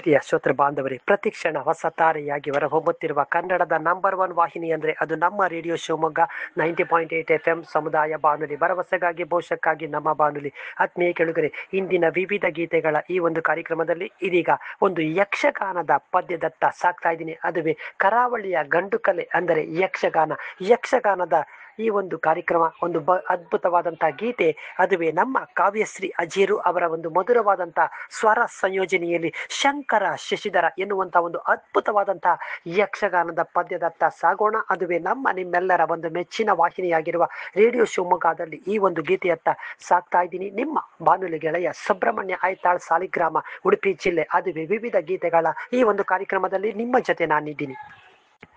ಪ್ರೀತಿಯ ಶ್ರೋತೃ ಬಾಂಧವರೇ ಪ್ರತಿಕ್ಷಣ ಹೊಸ ತಾರೆಯಾಗಿ ಹೊರಹೊಮ್ಮುತ್ತಿರುವ ಕನ್ನಡದ ನಂಬರ್ ಒನ್ ವಾಹಿನಿ ಅಂದರೆ ಅದು ನಮ್ಮ radio Shivamogga ninety point eight F M ಸಮುದಾಯ ಬಾನುಲಿ ಭರವಸೆಗಾಗಿ ಭವಿಷ್ಯಕ್ಕಾಗಿ ನಮ್ಮ ಬಾನುಲಿ ಆತ್ಮೀಯ ಕೆಳುಗರೆ ಇಂದಿನ ವಿವಿಧ ಗೀತೆಗಳ ಈ ಒಂದು ಕಾರ್ಯಕ್ರಮದಲ್ಲಿ ಇದೀಗ ಒಂದು ಯಕ್ಷಗಾನದ ಪದ್ಯದತ್ತ ಸಾಕ್ತಾ ಇದ್ದೀನಿ ಅದುವೇ ಕರಾವಳಿಯ ಗಂಡು ಕಲೆ ಅಂದರೆ ಯಕ್ಷಗಾನ ಯಕ್ಷಗಾನದ ಈ ಒಂದು ಕಾರ್ಯಕ್ರಮ ಒಂದು ಬ ಅದ್ಭುತವಾದಂತಹ ಗೀತೆ ಅದುವೇ ನಮ್ಮ ಕಾವ್ಯಶ್ರೀ ಅಜೀರು ಅವರ ಒಂದು ಮಧುರವಾದಂತಹ ಸ್ವರ ಸಂಯೋಜನೆಯಲ್ಲಿ ಶಂಕರ ಶಶಿಧರ ಎನ್ನುವಂತಹ ಒಂದು ಅದ್ಭುತವಾದಂತಹ ಯಕ್ಷಗಾನದ ಪದ್ಯದತ್ತ ಸಾಗೋಣ ಅದುವೇ ನಮ್ಮ ನಿಮ್ಮೆಲ್ಲರ ಒಂದು ಮೆಚ್ಚಿನ ವಾಹಿನಿಯಾಗಿರುವ ರೇಡಿಯೋ ಶಿವಮೊಗ್ಗದಲ್ಲಿ ಈ ಒಂದು ಗೀತೆಯತ್ತ ಸಾಕ್ತಾ ಇದ್ದೀನಿ ನಿಮ್ಮ ಬಾನುಲಿ ಗೆಳೆಯ ಸುಬ್ರಹ್ಮಣ್ಯ ಐತಾಳ್ ಸಾಲಿಗ್ರಾಮ ಉಡುಪಿ ಜಿಲ್ಲೆ ಅದುವೇ ವಿವಿಧ ಗೀತೆಗಳ ಈ ಒಂದು ಕಾರ್ಯಕ್ರಮದಲ್ಲಿ ನಿಮ್ಮ ಜೊತೆ ನಾನಿದ್ದೀನಿ